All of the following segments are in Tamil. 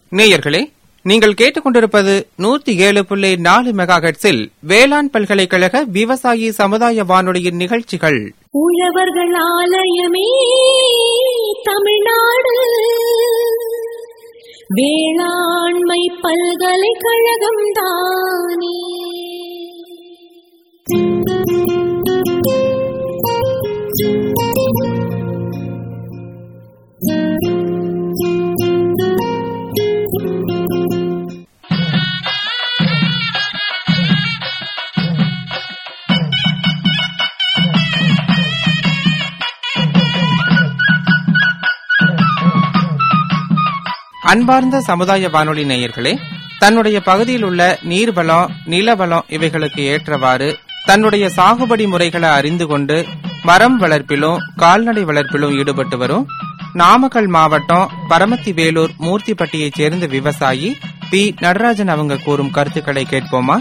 நேயர்களே நீங்கள் கேட்டுக்கொண்டிருப்பது நூத்தி ஏழு புள்ளி நாலு மெகா ஹெட்ஸில் வேளாண் பல்கலைக்கழக விவசாயி சமுதாய வானொலியின் நிகழ்ச்சிகள் உழவர்கள் ஆலயமே தமிழ்நாடு வேளாண்மை பல்கலைக்கழகம் தானே அன்பார்ந்த சமுதாய வானொலி நேயர்களே தன்னுடைய பகுதியில் உள்ள நீர்வளம் நிலவளம் இவைகளுக்கு ஏற்றவாறு தன்னுடைய சாகுபடி முறைகளை அறிந்து கொண்டு மரம் வளர்ப்பிலும் கால்நடை வளர்ப்பிலும் ஈடுபட்டு வரும் நாமக்கல் மாவட்டம் பரமத்தி வேலூர் மூர்த்திப்பட்டியைச் சேர்ந்த விவசாயி பி நடராஜன் அவங்க கூறும் கருத்துக்களை கேட்போமா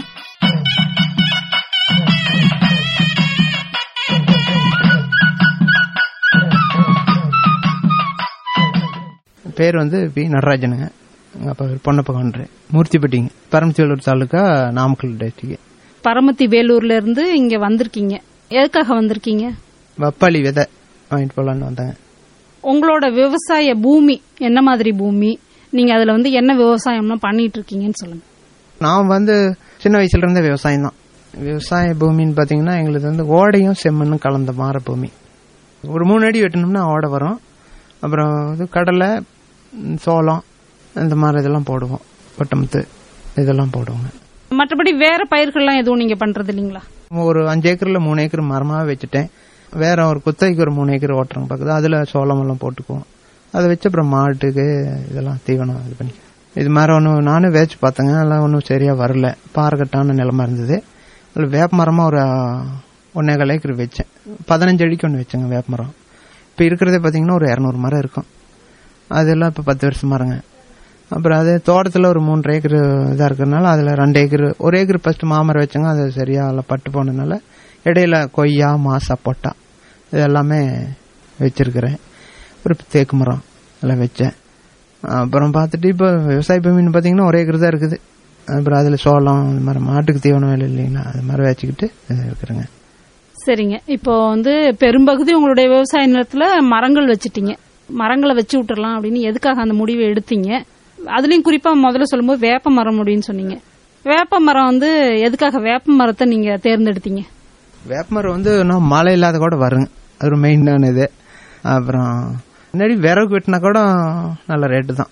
பேர் வந்து பி நடராஜனுங்க எங்கள் அப்பா பேர் பொன்னப்ப கவுண்டரு மூர்த்திப்பட்டிங்க பரமத்திவேலூர் தாலுக்கா நாமக்கல் டிஸ்ட்ரிக்ட் பரமத்தி வேலூர்ல இருந்து இங்க வந்திருக்கீங்க எதுக்காக வந்திருக்கீங்க வப்பாளி விதை வாங்கிட்டு போகலான்னு வந்தாங்க உங்களோட விவசாய பூமி என்ன மாதிரி பூமி நீங்க அதுல வந்து என்ன விவசாயம்லாம் பண்ணிட்டு இருக்கீங்கன்னு சொல்லுங்க நான் வந்து சின்ன வயசுல இருந்தே விவசாயம் தான் விவசாய பூமின்னு பார்த்தீங்கன்னா எங்களுக்கு வந்து ஓடையும் செம்மண்ணும் கலந்த மாற பூமி ஒரு மூணு அடி வெட்டினோம்னா ஓடை வரும் அப்புறம் இது கடலை ம், சோளம் இந்த மாதிரி இதெல்லாம் போடுவோம் கொட்டமுத்து இதெல்லாம் போடுவோங்க மற்றபடி வேற பயிர்கள்லாம் எதுவும் நீங்க பண்றது இல்லீங்களா ஒரு அஞ்சு ஏக்கர்ல மூணு ஏக்கர் மரமாவே வச்சுட்டேன் வேற ஒரு குத்தகைக்கு ஒரு மூணு ஏக்கர் ஓட்டுறோங்க பக்கத்துல அதுல சோளம் எல்லாம் போட்டுக்குவோம் அதை வச்சு அப்புறம் மாட்டுக்கு இதெல்லாம் தீவனம் இது பண்ணி இது மாதிரி ஒன்று நானும் வேச்சு பார்த்தேங்க அதெல்லாம் ஒன்றும் சரியா வரல பாறைக்கட்டான நிலமா இருந்தது அதில் வேப்ப மரமா ஒரு ஒன்னேகால் ஏக்கர் வச்சேன் பதினஞ்சு அடிக்கு ஒன்று வச்சேங்க வேப்ப மரம் இப்போ இருக்கிறதே பார்த்தீங்கன்னா ஒரு இரநூறு மரம் இருக்கும் அதெல்லாம் இப்போ பத்து வருஷம் மரங்க அப்புறம் அது தோட்டத்தில் ஒரு மூன்றரை ஏக்கர் இதாக இருக்கிறதுனால அதில் ரெண்டு ஏக்கர் ஒரு ஏக்கர் ஃபர்ஸ்ட் மாமரம் வச்சோங்க அது சரியா அதில் பட்டு போனதுனால இடையில கொய்யா மா சப்போட்டா இது எல்லாமே வச்சிருக்கிறேன் ஒரு தேக்கு மரம் எல்லாம் வச்சேன் அப்புறம் பார்த்துட்டு இப்போ விவசாய பூமின்னு பார்த்தீங்கன்னா ஒரு ஏக்கர் தான் இருக்குது அப்புறம் அதில் சோளம் இந்த மாதிரி மாட்டுக்கு தீவனம் வேலை இல்லைங்களா அது மாதிரி வச்சுக்கிட்டு இது இருக்கிறேங்க சரிங்க இப்போ வந்து பெரும்பகுதி உங்களுடைய விவசாய நிலத்துல மரங்கள் வச்சிட்டீங்க மரங்களை வச்சு விட்டுறலாம் அப்படின்னு எதுக்காக அந்த முடிவை எடுத்தீங்க அதுலயும் குறிப்பா முதல்ல சொல்லும்போது வேப்ப மரம் அப்படின்னு சொன்னீங்க வேப்ப மரம் வந்து எதுக்காக வேப்ப மரத்தை நீங்க தேர்ந்தெடுத்தீங்க வேப்பமரம் வந்து இன்னும் மழை இல்லாத கூட வருங்க அது ஒரு மெயினான இது அப்புறம் முன்னாடி விறகு வெட்டினா கூட நல்ல ரேட்டு தான்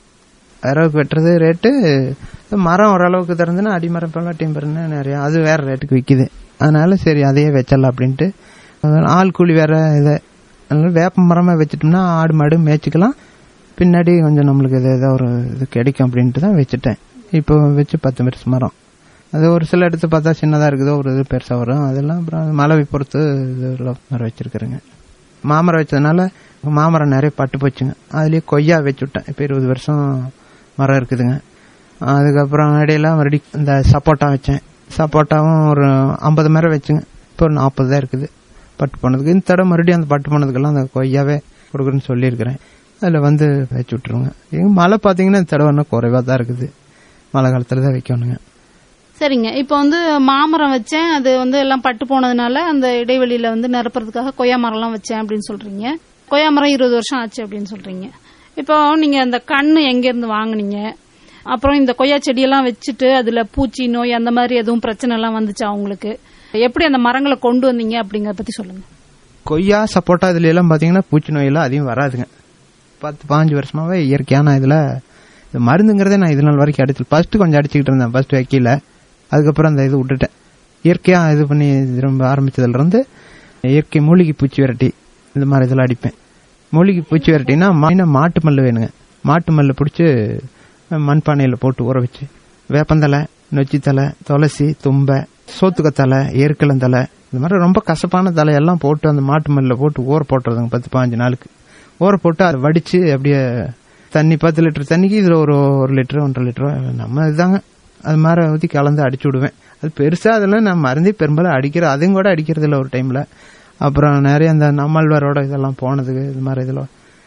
விறகு வெட்டுறது ரேட்டு மரம் ஓரளவுக்கு திறந்துன்னா அடிமரம் இப்பெல்லாம் டிம்பர்னு நிறைய அது வேற ரேட்டுக்கு விற்கிது அதனால சரி அதையே வச்சிடலாம் அப்படின்ட்டு ஆள் கூலி வேற இது அதனால வேப்ப மரமா வச்சுட்டோம்னா ஆடு மாடு மேய்ச்சிக்கலாம் பின்னாடி கொஞ்சம் நம்மளுக்கு இது ஏதோ ஒரு இது கிடைக்கும் அப்படின்ட்டு தான் வச்சுட்டேன் இப்போ வச்சு பத்து வருஷம் மரம் அது ஒரு சில இடத்து பார்த்தா சின்னதா இருக்குது ஒரு இது பெருசா வரும் அதெல்லாம் அப்புறம் மழை பொறுத்து இதெல்லாம் மரம் வச்சிருக்கிறேங்க மாமரம் வச்சதுனால மாமரம் நிறைய பட்டு போச்சுங்க அதுலயே கொய்யா வச்சு விட்டேன் இப்போ இருபது வருஷம் மரம் இருக்குதுங்க அதுக்கப்புறம் இடையில மறுபடி இந்த சப்போட்டா வச்சேன் சப்போட்டாவும் ஒரு ஐம்பது மரம் வச்சுங்க இப்போ ஒரு நாற்பது தான் இருக்குது பட்டு போனதுக்கு இந்த தடவை மறுபடியும் அந்த பட்டு போனதுக்கெல்லாம் அந்த கொய்யாவே கொடுக்குறேன்னு சொல்லியிருக்கிறேன் அதில் வந்து வச்சு விட்டுருவோங்க எங்க மழை பார்த்தீங்கன்னா இந்த தடவை இன்னும் குறைவாக தான் இருக்குது மழை காலத்தில் தான் வைக்கணுங்க சரிங்க இப்போ வந்து மாமரம் வச்சேன் அது வந்து எல்லாம் பட்டு போனதுனால அந்த இடைவெளியில வந்து நிரப்புறதுக்காக கொய்யா மரம்லாம் வச்சேன் அப்படின்னு சொல்றீங்க கொய்யா மரம் இருபது வருஷம் ஆச்சு அப்படின்னு சொல்றீங்க இப்போ நீங்க அந்த கண்ணு எங்க இருந்து வாங்குனீங்க அப்புறம் இந்த கொய்யா செடியெல்லாம் வச்சுட்டு அதுல பூச்சி நோய் அந்த மாதிரி எதுவும் பிரச்சனை எல்லாம் வந்துச்சா உங்களுக்கு எப்படி அந்த மரங்களை கொண்டு வந்தீங்க அப்படிங்கறத பத்தி சொல்லுங்க கொய்யா சப்போட்டா இதுல எல்லாம் பாத்தீங்கன்னா பூச்சி நோயெல்லாம் அதிகம் வராதுங்க பத்து பாஞ்சு வருஷமாவே இயற்கையான இதுல இது மருந்துங்கிறதே நான் இது நாள் வரைக்கும் அடிச்சு ஃபர்ஸ்ட் கொஞ்சம் அடிச்சுக்கிட்டு இருந்தேன் ஃபர்ஸ்ட் வைக்கல அதுக்கப்புறம் அந்த இது விட்டுட்டேன் இயற்கையா இது பண்ணி திரும்ப ஆரம்பிச்சதுல இருந்து இயற்கை மூலிகை பூச்சி விரட்டி இந்த மாதிரி இதெல்லாம் அடிப்பேன் மூலிகை பூச்சி விரட்டினா மெயினா மாட்டு மல்லு வேணுங்க மாட்டு மல்லு பிடிச்சி மண்பானையில போட்டு ஊற வச்சு வேப்பந்தலை நொச்சித்தலை துளசி தும்பை சோத்துக்கத்தலை ஏற்கலந்தலை இந்த மாதிரி ரொம்ப கசப்பான தலையெல்லாம் போட்டு அந்த மாட்டு மல்லில் போட்டு ஊற போட்டுறதுங்க பத்து பாஞ்சு நாளுக்கு ஊற போட்டு அதை வடிச்சு அப்படியே தண்ணி பத்து லிட்டர் தண்ணிக்கு இதுல ஒரு ஒரு லிட்டர் ஒன்றரை லிட்டர் நம்ம இதுதாங்க அது மாதிரி ஊற்றி கலந்து அடிச்சு விடுவேன் அது பெருசா அதெல்லாம் நான் மருந்தே பெரும்பாலும் அடிக்கிற அதையும் கூட அடிக்கிறது இல்லை ஒரு டைம்ல அப்புறம் நிறைய அந்த நம்மாழ்வாரோட இதெல்லாம் போனதுக்கு இது மாதிரி இதெல்லாம்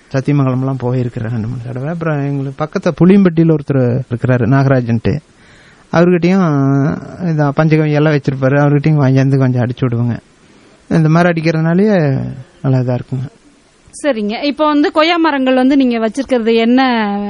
சத்தியமங்கலம்லாம் போயிருக்கிறேன் ரெண்டு மூணு தடவை அப்புறம் எங்களுக்கு பக்கத்துல புளியம்பட்டியில் ஒருத்தர் இருக்கிறாரு நாகராஜன்ட்டு அவர்கிட்டயும் இந்த பஞ்சகம் எல்லாம் வச்சிருப்பாரு அவர்கிட்டயும் வாங்கியாந்து கொஞ்சம் அடிச்சு விடுவோங்க இந்த மாதிரி அடிக்கிறதுனாலயே நல்லா இதா இருக்குங்க சரிங்க இப்போ வந்து கொய்யா மரங்கள் வந்து நீங்க வச்சிருக்கிறது என்ன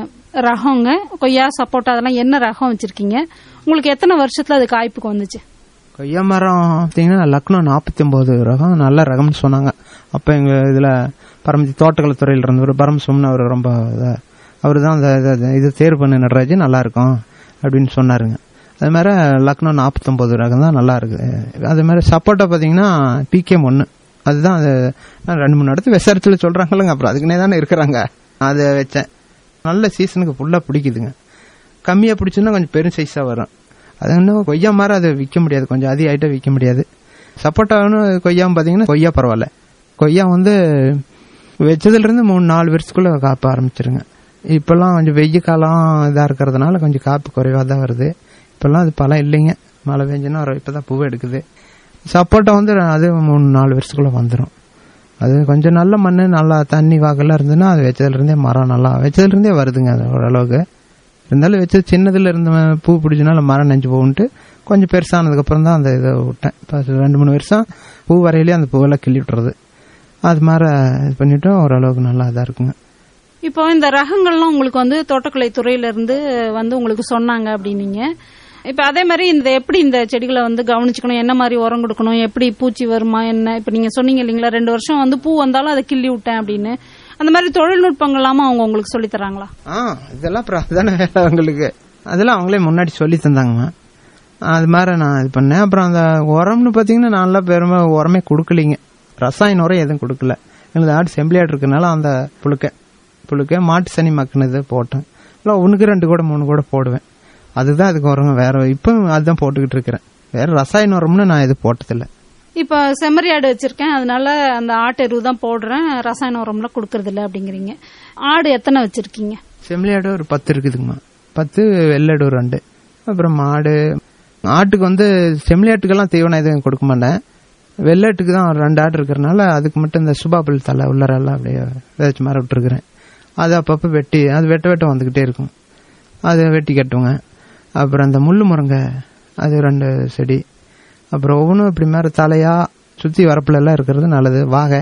ரகங்க கொய்யா சப்போட்டா அதெல்லாம் என்ன ரகம் வச்சிருக்கீங்க உங்களுக்கு எத்தனை வருஷத்துல அது காய்ப்புக்கு வந்துச்சு கொய்யா மரம் பார்த்தீங்கன்னா லக்னோ நாற்பத்தி ஒன்பது ரகம் நல்ல ரகம்னு சொன்னாங்க அப்போ எங்கள் இதில் பரமத்தி தோட்டக்கலைத்துறையில் இருந்தவர் பரமசும்னு அவர் ரொம்ப அவர் தான் அந்த இத- இது தேர்வு பண்ணி நடுறாஜ் நல்லா இருக்கும் அப்படின்னு சொன்னாருங்க அது மாதிரி லக்னோ நாற்பத்தொம்பது ரகம் தான் நல்லா இருக்கு அது மாதிரி சப்போட்டா பார்த்தீங்கன்னா பிகேம் ஒன்று அதுதான் அது நான் ரெண்டு மூணு இடத்து விசாரிச்சுல சொல்கிறாங்களங்க அப்புறம் அதுக்குன்னே தானே இருக்கிறாங்க அதை வச்சேன் நல்ல சீசனுக்கு ஃபுல்லாக பிடிக்குதுங்க கம்மியாக பிடிச்சுன்னா கொஞ்சம் பெரும் சைஸாக வரும் அது இன்னும் கொய்யா மாதிரி அதை விற்க முடியாது கொஞ்சம் அதிக ஐட்டம் விற்க முடியாது சப்போட்டான்னு கொய்யாவும் பார்த்தீங்கன்னா கொய்யா பரவாயில்ல கொய்யா வந்து வச்சதுலேருந்து மூணு நாலு வருஷத்துக்குள்ள காப்ப ஆரம்பிச்சிருங்க இப்போல்லாம் கொஞ்சம் வெய்ய காலம் இதாக இருக்கிறதுனால கொஞ்சம் காப்பு குறைவாக தான் வருது இப்போல்லாம் அது பழம் இல்லைங்க மழை பெஞ்சுன்னா இப்போ தான் பூவை எடுக்குது சப்போட்டா வந்து அது மூணு நாலு வருஷத்துக்குள்ள வந்துடும் அது கொஞ்சம் நல்ல மண் நல்லா தண்ணி வாக்கெல்லாம் இருந்ததுன்னா அது வச்சதுலேருந்தே மரம் நல்லா வச்சதுலேருந்தே வருதுங்க அது ஓரளவுக்கு இருந்தாலும் வச்சது சின்னதுல இருந்த பூ பிடிச்சனால மரம் நெஞ்சு போகுன்ட்டு கொஞ்சம் பெருசானதுக்கு அப்புறம் தான் அந்த இதை விட்டேன் இப்போ ரெண்டு மூணு வருஷம் பூ வரையிலே அந்த பூவெல்லாம் கிள்ளி விட்டுறது அது மாதிரி இது பண்ணிட்டு ஓரளவுக்கு நல்லா இதாக இருக்குங்க இப்போ இந்த ரகங்கள்லாம் உங்களுக்கு வந்து தோட்டக்கலை துறையில இருந்து வந்து உங்களுக்கு சொன்னாங்க அப்படின்னீங்க இப்ப அதே மாதிரி இந்த எப்படி இந்த செடிகளை வந்து கவனிச்சுக்கணும் என்ன மாதிரி உரம் கொடுக்கணும் எப்படி பூச்சி வருமா என்ன இப்ப நீங்க சொன்னீங்க இல்லைங்களா ரெண்டு வருஷம் வந்து பூ வந்தாலும் அதை கிள்ளி விட்டேன் அப்படின்னு அந்த மாதிரி தொழில்நுட்பங்கள்லாமா அவங்க உங்களுக்கு சொல்லி தராங்களா ஆ இதெல்லாம் அப்புறம் அதுதானே வேலை அவங்களுக்கு அதெல்லாம் அவங்களே முன்னாடி சொல்லி தந்தாங்க அது மாதிரி நான் இது பண்ணேன் அப்புறம் அந்த உரம்னு பார்த்தீங்கன்னா நல்லா பெருமை உரமே கொடுக்கலிங்க ரசாயன உரம் எதுவும் கொடுக்கல எங்களுக்கு ஆடு செம்பிளியாடு இருக்கனால அந்த புழுக்க புழுக்க மாட்டு சனி மக்கினது போட்டேன் இல்லை ஒன்றுக்கு ரெண்டு கூட மூணு கூட போடுவேன் அதுதான் அதுக்கு உரங்க வேற இப்போ அதுதான் போட்டுக்கிட்டு இருக்கிறேன் வேற ரசாயன உரம்னு நான் எதுவும் போட்டதில்லை இப்ப செம்மறி ஆடு வச்சிருக்கேன் அதனால அந்த ஆட்டு எருவு தான் போடுறேன் ரசாயன உரம்லாம் கொடுக்கறது இல்ல அப்படிங்கிறீங்க ஆடு எத்தனை வச்சிருக்கீங்க செம்மறியாடு ஒரு பத்து இருக்குதுங்கம்மா பத்து வெள்ளாடு ஒரு ரெண்டு அப்புறம் மாடு ஆட்டுக்கு வந்து செம்மறியாட்டுக்கெல்லாம் தீவனம் எதுவும் கொடுக்க மாட்டேன் வெள்ளாட்டுக்கு தான் ஒரு ரெண்டு ஆடு இருக்கிறனால அதுக்கு மட்டும் இந்த சுபாபுல் தலை உள்ளரெல்லாம் அப்படியே விதைச்சு மாதிரி விட்டுருக்குறேன் அது அப்பப்போ வெட்டி அது வெட்ட வெட்ட வந்துக்கிட்டே இருக்கும் அதை வெட்டி கட்டுவேங்க அப்புறம் அந்த முள்ளு முருங்கை அது ரெண்டு செடி அப்புறம் ஒவ்வொன்றும் இப்படி மாதிரி தலையா சுற்றி வரப்புல எல்லாம் இருக்கிறது நல்லது வாகை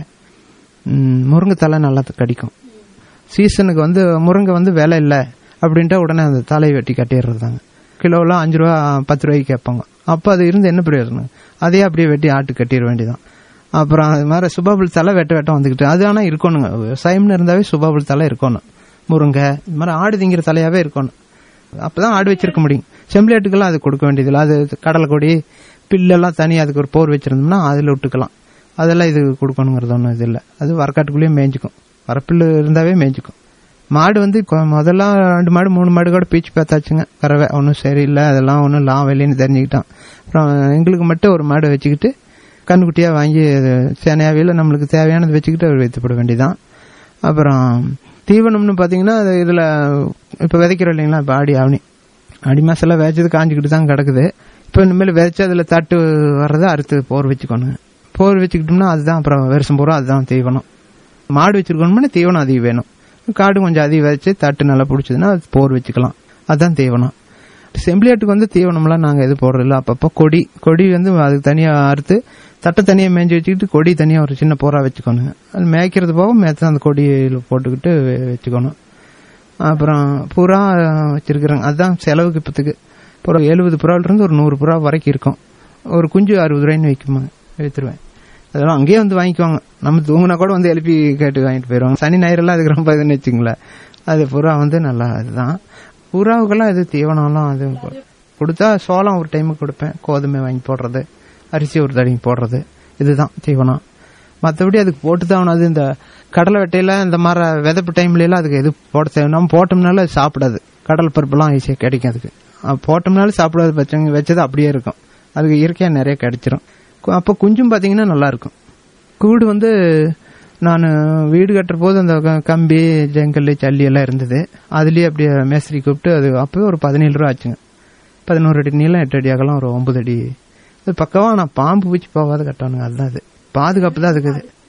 ம், முருங்கை தலை நல்லா கடிக்கும் சீசனுக்கு வந்து முருங்கை வந்து விலை இல்லை அப்படின்ட்டு உடனே அந்த தலையை வெட்டி கட்டிடுறது தாங்க கிலோலாம் அஞ்சு ரூபா பத்து ரூபாய்க்கு கேட்பாங்க அப்போ அது இருந்து என்ன பிரயோஜனம் அதையே அப்படியே வெட்டி ஆட்டு கட்டிட வேண்டியதான் அப்புறம் அது மாதிரி சுபாபுல் தலை வெட்ட வெட்ட வந்துக்கிட்டு அது ஆனால் இருக்கணுங்க விவசாயம்னு இருந்தாவே சுபாபுல் தலை இருக்கணும் முருங்கை இது மாதிரி ஆடு திங்கிற தலையாவே இருக்கணும் அப்பதான் ஆடு வச்சிருக்க முடியும் செம்பிளேட்டுக்கெல்லாம் அது கொடுக்க வேண்டியதில்லை அது கடலை கொடி பில்லெல்லாம் தனியாக அதுக்கு ஒரு போர் வச்சிருந்தோம்னா அதில் விட்டுக்கலாம் அதெல்லாம் இது கொடுக்கணுங்கிறது ஒன்றும் இது இல்லை அது வரக்காட்டுக்குள்ளேயே மேய்ஞ்சிக்கும் வரப்பில் இருந்தாவே மேய்ஞ்சிக்கும் மாடு வந்து கொ- முதல்ல ரெண்டு மாடு மூணு மாடு கூட பீச்சு பார்த்தாச்சுங்க கறவை ஒன்றும் சரியில்லை அதெல்லாம் ஒன்றும் லாம் வெளின்னு தெரிஞ்சுக்கிட்டான் அப்புறம் எங்களுக்கு மட்டும் ஒரு மாடு வச்சுக்கிட்டு கண்ணுக்குட்டியாக வாங்கி அது சேனையாவையில் நம்மளுக்கு தேவையானது வச்சுக்கிட்டு அவர் வைத்துப்பட வேண்டியதான் அப்புறம் தீவனம்னு பார்த்தீங்கன்னா அது இதில் இப்போ விதைக்கிறோம் இல்லைங்களா இப்போ ஆடி ஆவணி ஆடி மாசம்லாம் விதைச்சது காஞ்சிக்கிட்டு தான் கிடக்குது இப்போ இனிமேல் விதைச்சு அதில் தட்டு வர்றதை அறுத்து போர் வச்சுக்கணுங்க போர் வச்சுக்கிட்டோம்னா அதுதான் அப்புறம் வருஷம் பூரா அதுதான் தீவனம் மாடு வச்சிருக்கணும்னா தீவனம் அதிகம் வேணும் காடு கொஞ்சம் அதிகம் விதைச்சு தட்டு நல்லா பிடிச்சதுன்னா அது போர் வச்சுக்கலாம் அதுதான் தீவனம் செம்பிளியாட்டுக்கு வந்து தீவனம்லாம் நாங்கள் எது போடுறதில்ல அப்பப்போ கொடி கொடி வந்து அதுக்கு தனியாக அறுத்து தட்டை தனியாக மேய்ஞ்சி வச்சுக்கிட்டு கொடி தனியாக ஒரு சின்ன போரா வச்சுக்கணுங்க அது மேய்க்கிறது போக மேய்த்து அந்த கொடியில் போட்டுக்கிட்டு வெ- வச்சுக்கணும் அப்புறம் புறா வச்சிருக்கிறேங்க அதுதான் செலவுக்கு இப்போத்துக்கு புறா எழுபது புறாவிலிருந்து ஒரு நூறு புறா வரைக்கும் இருக்கும் ஒரு குஞ்சு அறுபது ரூபாய்ன்னு வைக்குமாங்க வித்துருவேன் அதெல்லாம் அங்கேயே வந்து வாங்கிக்குவாங்க நம்ம தூங்கினா கூட வந்து எழுப்பி கேட்டு வாங்கிட்டு போயிடுவாங்க சனி ஞாயிறுலாம் அதுக்கு ரொம்ப இதுன்னு வச்சுங்களேன் அது புறா வந்து நல்லா இதுதான் புறாவுக்கெல்லாம் இது தீவனம்லாம் அது கொ- கொடுத்தா சோளம் ஒரு டைமுக்கு கொடுப்பேன் கோதுமை வாங்கி போடுறது அரிசி ஒரு தடவை போடுறது இதுதான் தீவனம் மற்றபடி அதுக்கு போட்டு தான் அது இந்த கடலை வெட்டையில இந்த மாதிரி விதப்பு டைம்ல எல்லாம் அதுக்கு எது போட தேவை நம்ம போட்டோம்னால அது சாப்பிடாது கடல் பருப்புலாம் ஈஸியாக கிடைக்கும் அதுக்கு அது போட்டோம்னாலும் சாப்பிடாது பச்சங்க வச்சது அப்படியே இருக்கும் அதுக்கு இயற்கையாக நிறைய கிடைச்சிரும் கு- அப்போ குஞ்சும் பார்த்தீங்கன்னா நல்லா இருக்கும் கூடு வந்து நான் வீடு கட்டுற போது அந்த க- கம்பி ஜங்கல் சல்லி எல்லாம் இருந்தது அதுலயே அப்படியே மேஸ்திரி கூப்பிட்டு அது அப்பவே ஒரு பதினேழு ரூபா ஆச்சுங்க பதினோரு அடி நீளம் எட்டு அடி அகலம் ஒரு ஒன்பது அடி அது பக்கவா நான் பாம்பு பூச்சி போகாத கட்டணுங்க அதுதான் அது பாதுகாப்பு தான் அதுக்கு இது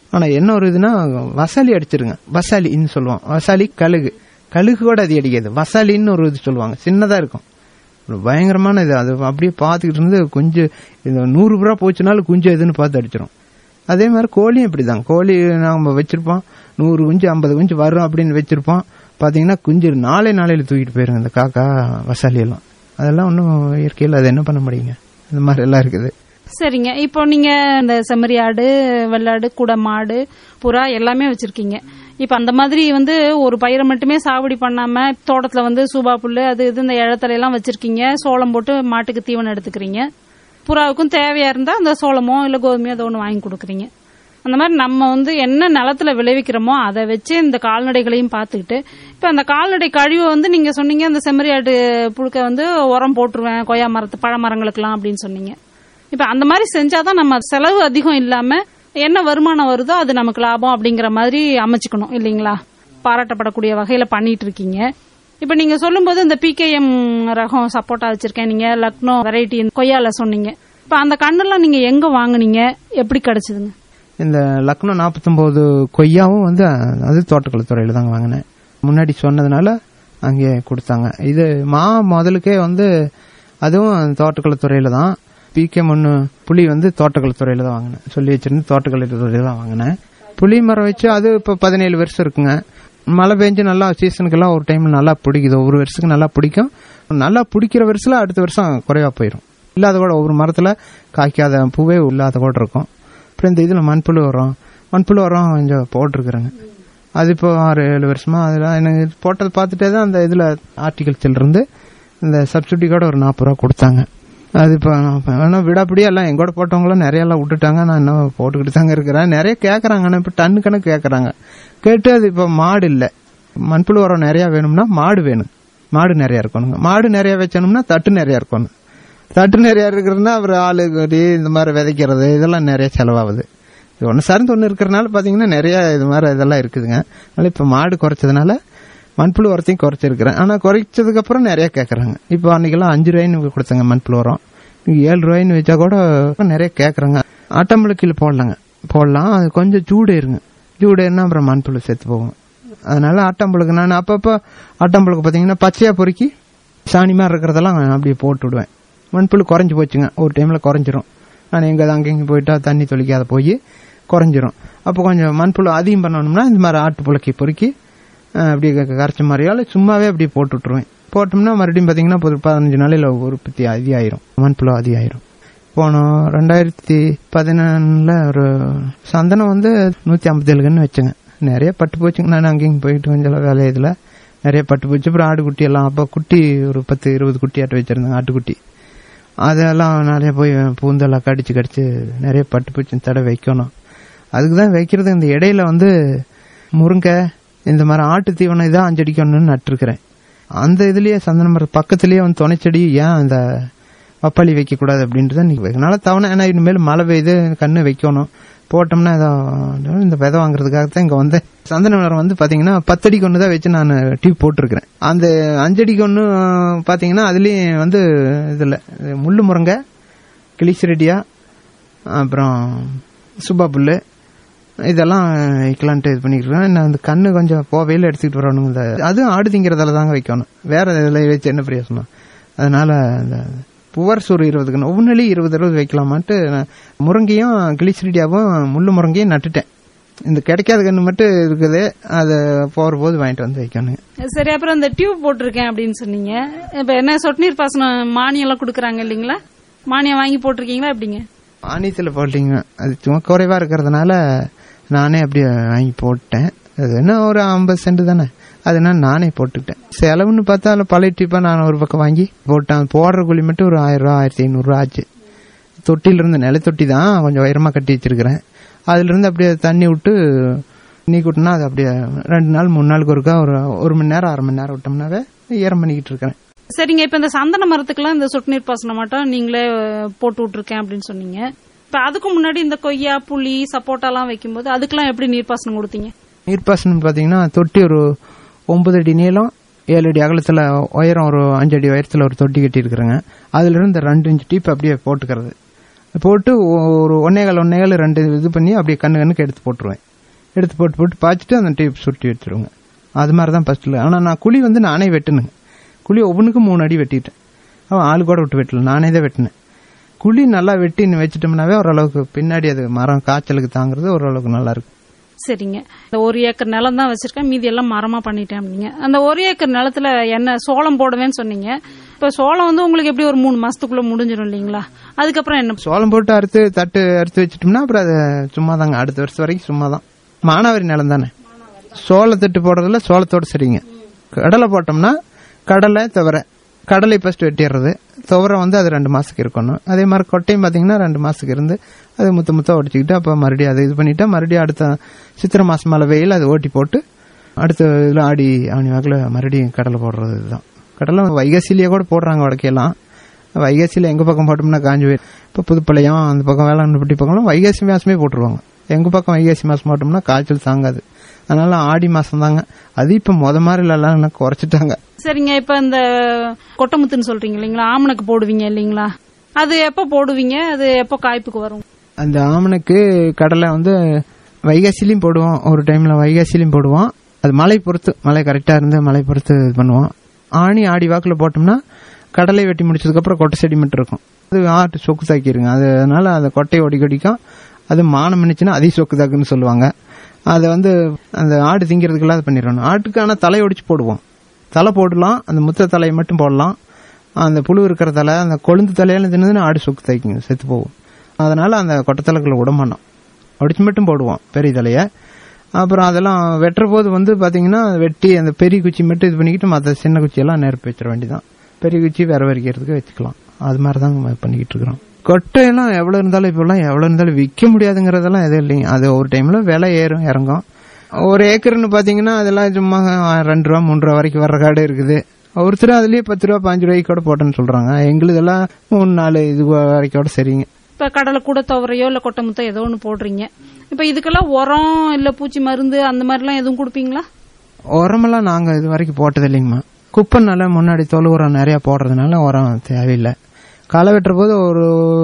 ஆனா என்ன ஒரு இதுனா வசாலி அடிச்சிருங்க வசாலின்னு சொல்லுவோம் வசாலி கழுகு கழுகு கூட அது அடிக்காது வசாலின்னு ஒரு இது சொல்லுவாங்க சின்னதா இருக்கும் ஒரு பயங்கரமான இது அது அப்படியே பார்த்துக்கிட்டு இருந்து கொஞ்சம் இந்த நூறு ரூபா போச்சுனாலும் குஞ்சு எதுன்னு பார்த்து அடிச்சிடும் அதே மாதிரி கோழியும் இப்படிதான் கோழி நாம வச்சிருப்போம் நூறு குஞ்சு ஐம்பது குஞ்சு வரும் அப்படின்னு வச்சிருப்போம் பாத்தீங்கன்னா குஞ்சு நாளை நாளையில தூக்கிட்டு போயிருங்க இந்த காக்கா வசாலி எல்லாம் அதெல்லாம் ஒன்றும் இயற்கையில் அது என்ன பண்ண முடியுங்க இந்த மாதிரி எல்லாம் இருக்குது சரிங்க இப்போ நீங்க இந்த செம்மறி ஆடு வெள்ளாடு குடை மாடு புறா எல்லாமே வச்சிருக்கீங்க இப்ப அந்த மாதிரி வந்து ஒரு பயிரை மட்டுமே சாகுபடி பண்ணாம தோட்டத்துல வந்து சூபா புல்லு அது இது இந்த இழத்தலை எல்லாம் வச்சிருக்கீங்க சோளம் போட்டு மாட்டுக்கு தீவனம் எடுத்துக்கிறீங்க புறாவுக்கும் தேவையா இருந்தா அந்த சோளமோ இல்ல கோதுமையோ ஏதோ ஒன்று வாங்கி கொடுக்குறீங்க அந்த மாதிரி நம்ம வந்து என்ன நிலத்துல விளைவிக்கிறோமோ அதை வச்சு இந்த கால்நடைகளையும் பார்த்துக்கிட்டு இப்ப அந்த கால்நடை கழிவை வந்து நீங்க சொன்னீங்க அந்த செம்மறி ஆட்டு புழுக்க வந்து உரம் போட்டுருவேன் கொய்யா மரத்து பழ மரங்களுக்கெல்லாம் அப்படின்னு சொன்னீங்க இப்ப அந்த மாதிரி செஞ்சாதான் நம்ம செலவு அதிகம் இல்லாம என்ன வருமானம் வருதோ அது நமக்கு லாபம் அப்படிங்கிற மாதிரி அமைச்சுக்கணும் இல்லைங்களா பாராட்டப்படக்கூடிய வகையில பண்ணிட்டு இருக்கீங்க இப்ப நீங்க சொல்லும்போது இந்த பிகேஎம் ரகம் சப்போட்டா வச்சிருக்கேன் நீங்க லக்னோ வெரைட்டி கொய்யால சொன்னீங்க இப்ப அந்த கண்ணெல்லாம் நீங்க எங்க வாங்குனீங்க எப்படி கிடைச்சதுங்க இந்த லக்னோ நாற்பத்தொம்போது கொய்யாவும் வந்து அது தோட்டக்கலைத்துறையில தாங்க வாங்கினேன் முன்னாடி சொன்னதுனால அங்கே கொடுத்தாங்க இது மா முதலுக்கே வந்து அதுவும் தோட்டக்கலைத்துறையில தான் பிகே ஒன்று புளி வந்து தோட்டக்கலைத்துறையில தான் வாங்கினேன் சொல்லி வச்சிருந்து தோட்டக்கலைத்துறையில தான் வாங்கினேன் புளி மரம் வச்சு அது இப்போ பதினேழு வருஷம் இருக்குங்க மழை பெஞ்சு நல்லா சீசனுக்கெல்லாம் ஒரு டைம் நல்லா பிடிக்குது ஒரு வருஷத்துக்கு நல்லா பிடிக்கும் நல்லா பிடிக்கிற வருஷத்துல அடுத்த வருஷம் குறைவா போயிடும் இல்லாத கூட ஒவ்வொரு மரத்துல காய்க்காத பூவே இல்லாத கூட இருக்கும் அப்புறம் இந்த இதுல மண்புழு உரம் மண்புழு உரம் கொஞ்சம் போட்டிருக்கிறேங்க அது இப்போ ஆறு ஏழு வருஷமா அதெல்லாம் எனக்கு இது போட்டதை பார்த்துட்டே தான் அந்த இதுல ஆர்டிகல்ச்சர்ல இருந்து இந்த சப்சிடி கூட ஒரு நாற்பது ரூபா கொடுத்தாங்க அது இப்போ வேணா விடாப்படியே எல்லாம் எங்கூட போட்டவங்களும் நிறைய எல்லாம் விட்டுட்டாங்க நான் இன்னும் போட்டுக்கிட்டு தாங்க இருக்கிறேன் நிறைய கேட்கறாங்க ஆனால் இப்போ டன்னு கணக்கு கேட்கறாங்க கேட்டு அது இப்போ மாடு இல்லை மண்புழு உரம் நிறைய வேணும்னா மாடு வேணும் மாடு நிறைய இருக்கணுங்க மாடு நிறைய வச்சணும்னா தட்டு நிறைய இருக்கணும் தட்டு நிறைய இருக்கிறதுனா அப்புறம் ஆளு கொடி இந்த மாதிரி விதைக்கிறது இதெல்லாம் நிறைய செலவாகுது இது ஒன்று சார்ந்து ஒன்று இருக்கிறனால பார்த்தீங்கன்னா நிறைய இது மாதிரி இதெல்லாம் இருக்குதுங்க அதனால இப்போ மாடு குறைச்சதுனால மண்புழு உரத்தையும் குறைச்சிருக்கிறேன் ஆனால் குறைச்சதுக்கு அப்புறம் நிறைய கேட்குறாங்க இப்போ அன்னைக்கெல்லாம் அஞ்சு ரூபாய்னு கொடுத்தாங்க மண்புழு உரம் இங்க ஏழு ரூபாய்னு வச்சா கூட நிறைய கேட்குறாங்க ஆட்டம்பளுக்கில் போடலாங்க போடலாம் அது கொஞ்சம் சூடு இருங்க சூடு ஏறினா அப்புறம் மண்புழு செத்து போகும் அதனால ஆட்டம்பளுக்கு நான் அப்பப்போ ஆட்டம்பளுக்கு பார்த்தீங்கன்னா பச்சையா பொறுக்கி சாணி மாதிரி இருக்கிறதெல்லாம் அப்படியே போட்டு விடுவேன் மண்புழு குறைஞ்சி போச்சுங்க ஒரு டைமில் குறைஞ்சிரும் நான் எங்கே அங்கே இங்கே போயிட்டா தண்ணி தொளிக்காத போய் குறைஞ்சிரும் அப்போ கொஞ்சம் மண்புழு அதிகம் பண்ணணும்னா இந்த மாதிரி ஆட்டு புழுக்கி பொறுக்கி அஹ், அப்படியே க- கரைச்ச மாதிரியால சும்மாவே அப்படியே போட்டு விட்டுருவேன் போட்டோம்னா மறுபடியும் பார்த்தீங்கன்னா ஒரு பதினஞ்சு நாளையில் உற்பத்தி அதிகாயிரும் மண்புழு அதிகாயிரும் போனோம் ரெண்டாயிரத்தி பதினொன்னுல ஒரு சந்தனம் வந்து நூற்றி ஐம்பத்தேழு கன்று வச்சேங்க நிறைய பட்டு போச்சுங்க நான் அங்கேயும் போயிட்டு கொஞ்சம் வேலை இதில் நிறைய பட்டு போச்சு அப்புறம் ஆடு குட்டி எல்லாம் அப்போ குட்டி ஒரு பத்து இருபது குட்டி ஆட்டு வச்சிருந்தாங்க ஆட்டுக்குட்டி அதெல்லாம் நிறைய போய் பூந்தெல்லாம் கடிச்சு கடிச்சு நிறைய பட்டு பூச்சி தடவை வைக்கணும் அதுக்கு தான் வைக்கிறது இந்த இடையில வந்து முருங்கை இந்த மாதிரி ஆட்டு தீவனம் இதான் அஞ்சடிக்கணும்னு நட்டுருக்கிறேன் அந்த இதுலயே சந்தன மரம் பக்கத்துலயே வந்து துணைச்செடி ஏன் இந்த பப்பாளி வைக்க கூடாது அப்படின்ட்டு தான் நீங்க அதனால தவணை ஏன்னா இனிமேல் மழை பெய்யுது கண்ணு வைக்கணும் போட்டோம்னா ஏதோ இந்த விதை வாங்குறதுக்காக தான் இங்க வந்தேன் சந்தன மரம் வந்து பாத்தீங்கன்னா பத்தடிக்கு ஒன்று தான் வச்சு நான் டியூப் போட்டிருக்கிறேன் அந்த அஞ்சடிக்கு ஒன்று பாத்தீங்கன்னா அதுலயும் வந்து இதுல முள்ளு முருங்கை கிளிசிரெடியா அப்புறம் சுபா புல்லு இதெல்லாம் வைக்கலான்ட்டு இது பண்ணிக்கிறேன் நான் அந்த கண்ணு கொஞ்சம் போவையில் எடுத்துக்கிட்டு வரணும் இந்த அதுவும் ஆடு திங்கிறதால தாங்க வைக்கணும் வேற இதில் வச்சு என்ன பிரயோசனம் அதனால இந்த புவர் ஒரு இருபது கண்ணு ஒவ்வொன்றுலேயும் இருபது இருபது வைக்கலாமான்ட்டு நான் முருங்கையும் கிளிசிரிடியாவும் முள்ளு முருங்கையும் நட்டுட்டேன் இந்த கிடைக்காத கண்ணு மட்டும் இருக்குது அதை போகிற போது வாங்கிட்டு வந்து வைக்கணுங்க சரி அப்புறம் இந்த டியூப் போட்டிருக்கேன் அப்படின்னு சொன்னீங்க இப்ப என்ன சொட்டு நீர் பாசனம் மானியம் எல்லாம் கொடுக்குறாங்க இல்லைங்களா மானியம் வாங்கி போட்டிருக்கீங்களா எப்படிங்க ஆணியத்தில் போட்டீங்க அது சும்மா குறைவா இருக்கிறதுனால நானே அப்படியே வாங்கி போட்டேன் அது என்ன ஒரு ஐம்பது சென்ட் தானே அதனால நானே போட்டுக்கிட்டேன் செலவுன்னு பார்த்தா அதில் பழைய டிப்பா நான் ஒரு பக்கம் வாங்கி போட்டேன் போடுற கூலி மட்டும் ஒரு ஆயிரம் ரூபா ஆயிரத்தி ஐநூறுரூவா ஆச்சு தொட்டில இருந்து நிலத்தொட்டி தான் கொஞ்சம் உயரமா கட்டி வச்சிருக்கிறேன் அதுல இருந்து அப்படியே தண்ணி விட்டு நீ விட்டுனா அது அப்படியே ரெண்டு நாள் மூணு நாளுக்கு ஒருக்கா ஒரு ஒரு மணி நேரம் அரை மணி நேரம் விட்டோம்னாவே ஈரம் பண்ணிக்கிட்டு இருக்கிறேன் சரிங்க இப்ப இந்த சந்தன மரத்துக்குலாம் இந்த சொட்டு நீர் பாசனம் மட்டும் நீங்களே அஹ், போட்டு விட்டுருக்கேன் அப்படின்னு சொன்னீங்க இப்ப அதுக்கு முன்னாடி இந்த கொய்யா புளி சப்போட்டாலாம் வைக்கும்போது அதுக்கெல்லாம் எப்படி நீர்ப்பாசனம் கொடுத்தீங்க நீர்ப்பாசனம் பாத்தீங்கன்னா தொட்டி ஒரு ஒன்பது அடி நீளம் ஏழு அடி அகலத்துல உயரம் ஒரு அஞ்சு அடி உயரத்துல ஒரு தொட்டி கட்டி இருக்கிறேங்க அதுல இருந்து ரெண்டு இன்ச்சு டீப் அப்படியே போட்டுக்கிறது போட்டு ஒரு ஒன்னேகால் ஒன்னேகால் ரெண்டு இது பண்ணி அப்படியே கண்ணு கண்ணுக்கு எடுத்து போட்டுருவேன் எடுத்து போட்டு போட்டு பாய்ச்சிட்டு அந்த டேப் சுருட்டி வச்சிருவேங்க அது மாதிரி தான் ஃபர்ஸ்ட்ல ஆனால் நான் குழி வந்து நானே வெட்டணுங்க குழி ஒவ்வொன்றுக்கும் மூணு அடி வெட்டிட்டேன் அவன் ஆளு கூட விட்டு வெட்டல நானே தான் வெட்டினேன் குழி நல்லா வெட்டி வச்சிட்டோம்னாவே ஓரளவுக்கு பின்னாடி அது மரம் காய்ச்சலுக்கு தாங்குறது ஓரளவுக்கு நல்லா இருக்கும் சரிங்க இந்த ஒரு ஏக்கர் நிலம் தான் வச்சிருக்கேன் மீதி எல்லாம் மரமா பண்ணிட்டேன் அப்படிங்க அந்த ஒரு ஏக்கர் நிலத்துல என்ன சோளம் போடுவேன்னு சொன்னீங்க இப்ப சோளம் வந்து உங்களுக்கு எப்படி ஒரு மூணு மாசத்துக்குள்ள முடிஞ்சிடும் இல்லைங்களா அதுக்கப்புறம் என்ன சோளம் போட்டு அறுத்து தட்டு அறுத்து வச்சிட்டோம்னா அப்புறம் அது சும்மா தாங்க அடுத்த வருஷம் வரைக்கும் சும்மா தான் மானாவாரி நிலம் தானே சோளத்தட்டு போடுறதுல சோளத்தோட சரிங்க கடலை போட்டோம்னா கடலை துவரை கடலை ஃபர்ஸ்ட் வெட்டிடுறது துவரை வந்து அது ரெண்டு மாசத்துக்கு இருக்கணும் அதே மாதிரி கொட்டையும் பாத்தீங்கன்னா ரெண்டு மாசத்துக்கு இருந்து அது முத்த முத்த உடச்சிக்கிட்டு அப்ப மறுபடியும் அதை இது பண்ணிட்டா மறுபடியும் அடுத்த சித்திரை மாசம் மேல வெயில் அதை ஓட்டி போட்டு அடுத்த இதுல ஆடி ஆணி வாக்கில் மறுபடியும் கடலை போடுறது இதுதான் கடலை வைகாசிலேயே கூட போடுறாங்க வடக்கையெல்லாம் வைகாசியில் எங்க பக்கம் போட்டோம்னா காஞ்சி போயிடும் இப்போ புதுப்பாளையம் அந்த பக்கம் வேளாண்மைப்பட்டி பக்கம்லாம் வைகாசி மாசமே போட்டுருவாங்க எங்க பக்கம் வைகாசி மாசம் போட்டோம்னா காய்ச்சல் தாங்காது அதனால ஆடி மாசம் தாங்க அது இப்ப முத மாதிரி எல்லாம் குறைச்சிட்டாங்க சரிங்க இப்ப இந்த கொட்டமுத்துன்னு சொல்றீங்க இல்லைங்களா ஆமணக்கு போடுவீங்க இல்லைங்களா அது எப்ப போடுவீங்க அது எப்போ காய்ப்புக்கு வரும் அந்த ஆமணக்கு கடலை வந்து வைகாசிலையும் போடுவோம் ஒரு டைம்ல வைகாசிலையும் போடுவோம் அது மழை பொறுத்து மழை கரெக்டா இருந்து மழை பொறுத்து இது பண்ணுவோம் ஆணி ஆடி வாக்குல போட்டோம்னா கடலை வெட்டி முடிச்சதுக்கு அப்புறம் கொட்டை செடி மட்டும் இருக்கும் அது ஆட்டு சொக்கு தாக்கிருங்க அது அதனால அந்த கொட்டையை ஒடி கொடிக்கும் அது மானம் நினைச்சுன்னா அதி சொக்கு தாக்குன்னு சொல்லுவாங்க அதை வந்து அந்த ஆடு திங்கிறதுக்கெல்லாம் அது பண்ணிடணும் ஆட்டுக்கு ஆனால் தலை ஒடிச்சு போடுவோம் தலை போடலாம் அந்த முத்த தலையை மட்டும் போடலாம் அந்த புழு இருக்கிற தலை அந்த கொழுந்து தலையெல்லாம் தின்னதுன்னு ஆடு சொக்கு தைக்குங்க செத்து போகும் அதனால அந்த கொட்டத்தலைக்குள்ள விட மாட்டோம் ஒடிச்சு மட்டும் போடுவோம் பெரிய தலையை அப்புறம் அதெல்லாம் வெட்டுற போது வந்து பாத்தீங்கன்னா வெட்டி அந்த பெரிய குச்சி மட்டும் இது பண்ணிக்கிட்டு மற்ற சின்ன குச்சியெல்லாம் நெருப்பு வச்சிட வேண்டியதான் பெரிய குச்சி வேற வரைக்கிறதுக்கு வச்சுக்கலாம் அது மாதிரி தான் பண்ணிக்கிட்டு இருக்கிறோம் கொட்டையெல்லாம் எவ்வளவு இருந்தாலும் இப்பெல்லாம் எவ்வளவு இருந்தாலும் விற்க முடியாதுங்கிறதெல்லாம் எதுவும் இல்லைங்க அது ஒரு டைம்ல விலை ஏறும் இறங்கும் ஒரு ஏக்கர்னு பாத்தீங்கன்னா அதெல்லாம் சும்மா ரெண்டு ரூபா மூணு ரூபா வரைக்கும் வர்ற காடு இருக்குது ஒருத்தர் அதுலயே பத்து ரூபா பாஞ்சு ரூபாய்க்கு கூட போட்டேன்னு சொல்றாங்க எங்களுதெல்லாம் மூணு நாலு இது வரைக்கும் கூட சரிங்க இப்ப கடலை கூட துவரையோ இல்ல கொட்டமுத்தோ ஏதோ ஒண்ணு போடுறீங்க இப்ப இதுக்கெல்லாம் உரம் இல்ல பூச்சி மருந்து அந்த மாதிரி எல்லாம் எதுவும் கொடுப்பீங்களா உரமெல்லாம் நாங்க இது வரைக்கும் போட்டது இல்லைங்கம்மா குப்பைனால முன்னாடி தொழு உரம் நிறைய போடுறதுனால உரம் தேவையில்லை களை வெட்டுற போது ஒரு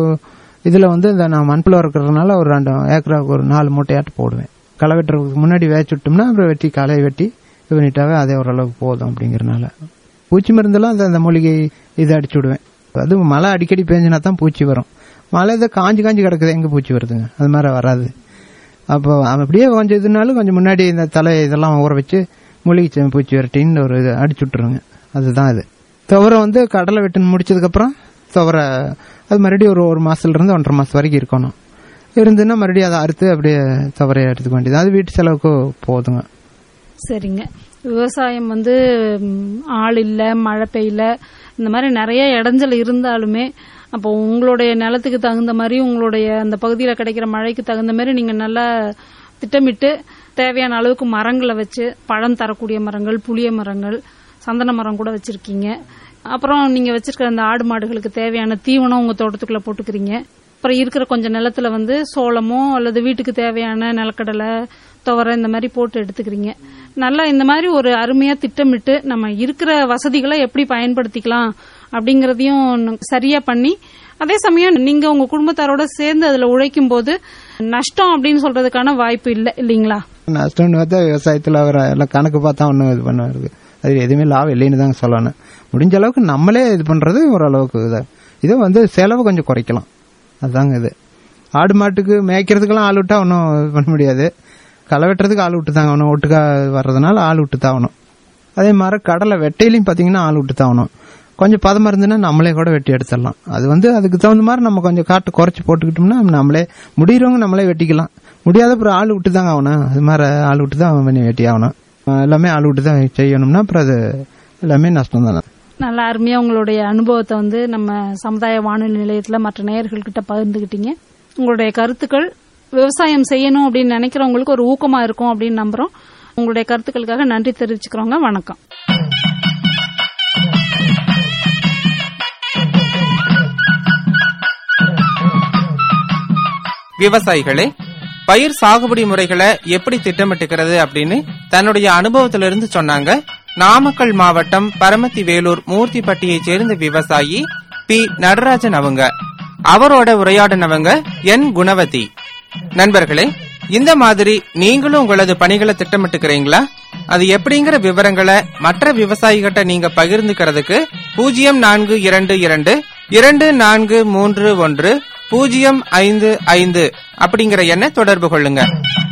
இதுல வந்து இந்த நான் மண்புல இருக்கிறதுனால ஒரு ரெண்டு ஏக்கராவுக்கு ஒரு நாலு மூட்டையாட்டு போடுவேன் களை வெட்டுறதுக்கு முன்னாடி வேச்சு விட்டோம்னா அப்புறம் வெட்டி களையை வெட்டி இது பண்ணிட்டாவே அதே ஓரளவுக்கு போதும் அப்படிங்கறதுனால பூச்சி மருந்தெல்லாம் அந்த- அந்த மூலிகை இதை அடிச்சு விடுவேன் அது மழை அடிக்கடி பெஞ்சினா தான் பூச்சி வரும் மழை இதை காஞ்சி காஞ்சி கிடக்குது எங்க பூச்சி வருதுங்க அது மாதிரி வராது அப்போ அப்படியே கொஞ்சம் இதுனாலும் கொஞ்சம் முன்னாடி இந்த தலை இதெல்லாம் ஊற வச்சு மூலிகை செ- பூச்சி விரட்டின்னு ஒரு இது அடிச்சு விட்டுருங்க அதுதான் இது துவரை வந்து கடலை வெட்டு முடிச்சதுக்கு அப்புறம் துவரை அது மறுபடியும் ஒரு ஒரு மாசத்துல இருந்து ஒன்றரை மாசம் வரைக்கும் இருக்கணும் இருந்துன்னா மறுபடியும் அதை அறுத்து அப்படியே துவரையை எடுத்துக்க வேண்டியது அது வீட்டு செலவுக்கு போதுங்க சரிங்க விவசாயம் வந்து ம், ஆள் இல்ல மழை பெய்யல இந்த மாதிரி நிறைய இடைஞ்சல் இருந்தாலுமே அப்போ உங்களுடைய நிலத்துக்கு தகுந்த மாதிரி உங்களுடைய அந்த பகுதியில் கிடைக்கிற மழைக்கு தகுந்த மாதிரி நீங்க நல்லா திட்டமிட்டு தேவையான அளவுக்கு மரங்களை வச்சு பழம் தரக்கூடிய மரங்கள் புளிய மரங்கள் சந்தன மரம் கூட வச்சிருக்கீங்க அப்புறம் நீங்க வச்சிருக்கிற அந்த ஆடு மாடுகளுக்கு தேவையான தீவனம் உங்க தோட்டத்துக்குள்ள போட்டுக்கிறீங்க அப்புறம் இருக்கிற கொஞ்சம் நிலத்துல வந்து சோளமோ அல்லது வீட்டுக்கு தேவையான நிலக்கடலை துவரை இந்த மாதிரி போட்டு எடுத்துக்கிறீங்க நல்லா இந்த மாதிரி ஒரு அருமையா திட்டமிட்டு நம்ம இருக்கிற வசதிகளை எப்படி பயன்படுத்திக்கலாம் அப்படிங்கறதையும் சரியா பண்ணி அதே சமயம் நீங்க உங்க குடும்பத்தாரோட சேர்ந்து அதுல உழைக்கும் போது நஷ்டம் அப்படின்னு சொல்றதுக்கான வாய்ப்பு இல்லை இல்லீங்களா நஷ்டம்னு பார்த்தா விவசாயத்தில் அவர் எல்லாம் கணக்கு பார்த்தா ஒன்றும் இது பண்ணுவாரு அது எதுவுமே லாபம் இல்லைன்னு தாங்க சொல்லணும் முடிஞ்ச அளவுக்கு நம்மளே இது பண்றது ஓரளவுக்கு இது இதை வந்து செலவு கொஞ்சம் குறைக்கலாம் அதுதாங்க இது ஆடு மாட்டுக்கு மேய்க்கிறதுக்கெல்லாம் ஆள் விட்டா ஒன்றும் இது பண்ண முடியாது களை வெட்டுறதுக்கு ஆள் விட்டு தாங்க ஆகணும் ஒட்டுக்கா வர்றதுனால ஆள் விட்டு தான் ஆகணும் அதே மாதிரி கடலை வெட்டையிலையும் பார்த்தீங்கன்னா ஆள் விட்டு தான் ஆகணும் கொஞ்சம் பதமா இருந்துன்னா நம்மளே கூட வெட்டி எடுத்துடலாம் அது வந்து அதுக்கு தகுந்த மாதிரி நம்ம கொஞ்சம் காட்டு குறைச்சி போட்டுக்கிட்டோம்னா நம்மளே முடியறவங்க நம்மளே வெட்டிக்கலாம் முடியாத அப்புறம் ஆள் விட்டு தாங்க ஆகணும் அது மாதிரி ஆள் விட்டு தான் அவன் பண்ணி வெட்டி ஆகணும் அஹ் எல்லாமே ஆள் விட்டு தான் செய்யணும்னா அப்புறம் அது எல்லாமே நஷ்டம் தானே நல்ல அருமையா உங்களுடைய அனுபவத்தை வந்து நம்ம சமுதாய வானொலி நிலையத்துல மற்ற நேயர்கள்கிட்ட பகிர்ந்துகிட்டீங்க உங்களுடைய கருத்துக்கள் விவசாயம் செய்யணும் அப்படின்னு நினைக்கிறவங்களுக்கு ஒரு ஊக்கமா இருக்கும் அப்படின்னு நம்புறோம் உங்களுடைய கருத்துக்களுக்காக நன்றி தெரிவிச்சுக்கிறோங்க வணக்கம் விவசாயிகளே பயிர் சாகுபடி முறைகளை எப்படி திட்டமிட்டுக்கிறது அப்படின்னு தன்னுடைய அனுபவத்திலிருந்து சொன்னாங்க நாமக்கல் மாவட்டம் பரமத்தி வேலூர் மூர்த்திப்பட்டியைச் சேர்ந்த விவசாயி பி நடராஜன் அவங்க அவரோட உரையாடினவங்க என் குணவதி நண்பர்களே இந்த மாதிரி நீங்களும் உங்களது பணிகளை திட்டமிட்டுக்கிறீங்களா அது எப்படிங்கிற விவரங்களை மற்ற விவசாயிகிட்ட நீங்க பகிர்ந்துக்கிறதுக்கு பூஜ்ஜியம் நான்கு இரண்டு இரண்டு இரண்டு நான்கு மூன்று ஒன்று பூஜ்ஜியம் ஐந்து ஐந்து அப்படிங்கிற எண்ணை தொடர்பு கொள்ளுங்க